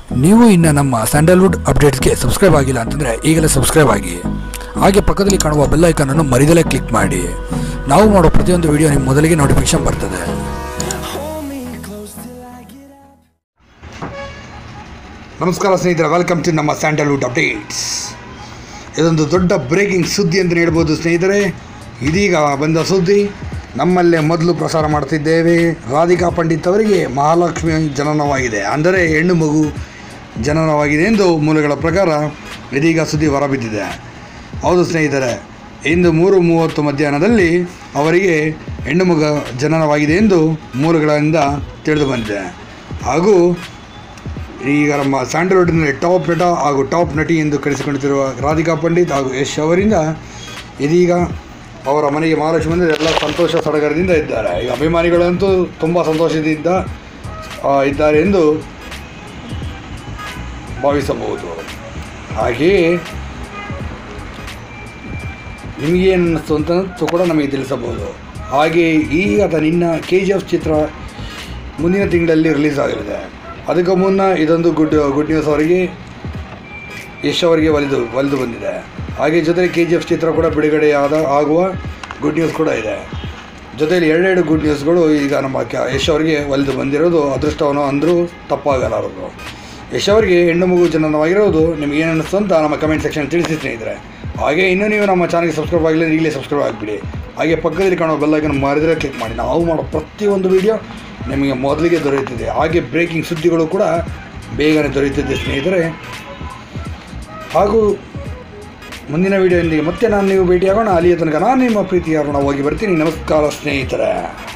ನೀವು ಇನ್ನು ನಮ್ಮ ಸ್ಯಾಂಡಲ್ವುಡ್ ಅಪ್ಡೇಟ್ಸ್ಗೆ ಸಬ್ಸ್ಕ್ರೈಬ್ ಆಗಿಲ್ಲ ಅಂತಂದರೆ ಈಗಲೇ ಸಬ್ಸ್ಕ್ರೈಬ್ ಆಗಿ ಹಾಗೆ ಪಕ್ಕದಲ್ಲಿ ಕಾಣುವ ಬೆಲ್ ಐಕನನ್ನು ಮರಿದಲೇ ಕ್ಲಿಕ್ ಮಾಡಿ ನಾವು ಮಾಡೋ ಪ್ರತಿಯೊಂದು ವಿಡಿಯೋ ನಿಮ್ಮ ಮೊದಲಿಗೆ ನೋಟಿಫಿಕೇಶನ್ ಬರ್ತದೆ ನಮಸ್ಕಾರ ಸ್ನೇಹಿತರೆ ವೆಲ್ಕಮ್ ಟು ನಮ್ಮ ಸ್ಯಾಂಡಲ್ವುಡ್ ಅಪ್ಡೇಟ್ಸ್ ಇದೊಂದು ದೊಡ್ಡ ಬ್ರೇಕಿಂಗ್ ಸುದ್ದಿ ಅಂತ ಹೇಳ್ಬೋದು ಸ್ನೇಹಿತರೆ ಇದೀಗ ಬಂದ ಸುದ್ದಿ ನಮ್ಮಲ್ಲೇ ಮೊದಲು ಪ್ರಸಾರ ಮಾಡ್ತಿದ್ದೇವೆ ರಾಧಿಕಾ ಪಂಡಿತ್ ಅವರಿಗೆ ಮಹಾಲಕ್ಷ್ಮಿ ಜನನವಾಗಿದೆ ಅಂದರೆ ಹೆಣ್ಣು ಮಗು ಜನನವಾಗಿದೆ ಎಂದು ಮೂಲಗಳ ಪ್ರಕಾರ ಇದೀಗ ಸುದ್ದಿ ಹೊರಬಿದ್ದಿದೆ ಹೌದು ಸ್ನೇಹಿತರೆ ಇಂದು ಮೂರು ಮೂವತ್ತು ಮಧ್ಯಾಹ್ನದಲ್ಲಿ ಅವರಿಗೆ ಹೆಣ್ಣು ಮಗ ಜನನವಾಗಿದೆ ಎಂದು ಮೂಲಗಳಿಂದ ತಿಳಿದು ಬಂದಿದೆ ಹಾಗೂ ಈಗ ನಮ್ಮ ಸ್ಯಾಂಡಲ್ವುಡ್ನಲ್ಲಿ ಟಾಪ್ ನಟ ಹಾಗೂ ಟಾಪ್ ನಟಿ ಎಂದು ಕರೆಸಿಕೊಳ್ಳುತ್ತಿರುವ ರಾಧಿಕಾ ಪಂಡಿತ್ ಹಾಗೂ ಯಶ್ ಅವರಿಂದ ಇದೀಗ ಅವರ ಮನೆಗೆ ಮಹಾಲಕ್ಷ್ಮಿ ಬಂದರೆ ಎಲ್ಲ ಸಂತೋಷ ಸಡಗರದಿಂದ ಇದ್ದಾರೆ ಈಗ ಅಭಿಮಾನಿಗಳಂತೂ ತುಂಬ ಸಂತೋಷದಿಂದ ಆ, ಇದ್ದಾರೆ ಎಂದು ಭಾವಿಸಬಹುದು ಹಾಗೆಯೇ ನಿಮಗೇನು ಅನ್ನಿಸ್ತು ಅಂತ ಕೂಡ ನಮಗೆ ತಿಳಿಸಬಹುದು ಹಾಗೆ ಈಗ ನಿನ್ನ ಕೆ ಜಿ ಎಫ್ ಚಿತ್ರ ಮುಂದಿನ ತಿಂಗಳಲ್ಲಿ ರಿಲೀಸ್ ಆಗಲಿದೆ ಅದಕ್ಕೂ ಮುನ್ನ ಇದೊಂದು ಗುಡ್ ಗುಡ್ ನ್ಯೂಸ್ ಅವರಿಗೆ ಯಶ್ ಅವರಿಗೆ ಒಲಿದು ಒಲಿದು ಬಂದಿದೆ ಹಾಗೆ ಜೊತೆಗೆ ಕೆ ಜಿ ಎಫ್ ಚಿತ್ರ ಕೂಡ ಬಿಡುಗಡೆಯಾದ ಆಗುವ ಗುಡ್ ನ್ಯೂಸ್ ಕೂಡ ಇದೆ ಜೊತೆಯಲ್ಲಿ ಎರಡೆರಡು ಗುಡ್ ನ್ಯೂಸ್ಗಳು ಈಗ ನಮ್ಮ ಕ ಯಶ್ ಅವರಿಗೆ ಒಲಿದು ಬಂದಿರೋದು ಅದೃಷ್ಟವನ್ನು ಅಂದರೂ ತಪ್ಪಾಗಲಾರದು ಯಶ್ ಅವರಿಗೆ ಹೆಣ್ಣು ಮಗು ಜನನವಾಗಿರೋದು ನಿಮ್ಗೆ ಏನು ಅನ್ನಿಸ್ತು ಅಂತ ನಮ್ಮ ಕಮೆಂಟ್ ಸೆಕ್ಷನ್ ತಿಳಿಸಿ ಸ್ನೇಹಿತರೆ ಹಾಗೆ ಇನ್ನೂ ನೀವು ನಮ್ಮ ಚಾನಲ್ಗೆ ಸಬ್ಸ್ಕ್ರೈಬ್ ಆಗಿಲ್ಲ ಈಗಲೇ ಸಬ್ಸ್ಕ್ರೈಬ್ ಆಗಿಬಿಡಿ ಹಾಗೆ ಪಕ್ಕದಲ್ಲಿ ಕಾಣೋ ಬೆಲ್ಲೈಕನ್ ಮಾರಿದರೆ ಕ್ಲಿಕ್ ಮಾಡಿ ನಾವು ಮಾಡೋ ಪ್ರತಿಯೊಂದು ವಿಡಿಯೋ ನಿಮಗೆ ಮೊದಲಿಗೆ ದೊರೆಯುತ್ತಿದೆ ಹಾಗೆ ಬ್ರೇಕಿಂಗ್ ಸುದ್ದಿಗಳು ಕೂಡ ಬೇಗನೆ ದೊರೆಯುತ್ತಿದೆ ಸ್ನೇಹಿತರೆ ಹಾಗೂ ಮುಂದಿನ ವಿಡಿಯೋದೊಂದಿಗೆ ಮತ್ತೆ ನಾನು ನೀವು ಭೇಟಿಯಾಗೋಣ ಅಲ್ಲಿಯ ತನಕ ನಾನು ನಿಮ್ಮ ಪ್ರೀತಿಯಾರೋಣ ಹೋಗಿ ಬರ್ತೀನಿ ನಮಸ್ಕಾರ ಸ್ನೇಹಿತರೆ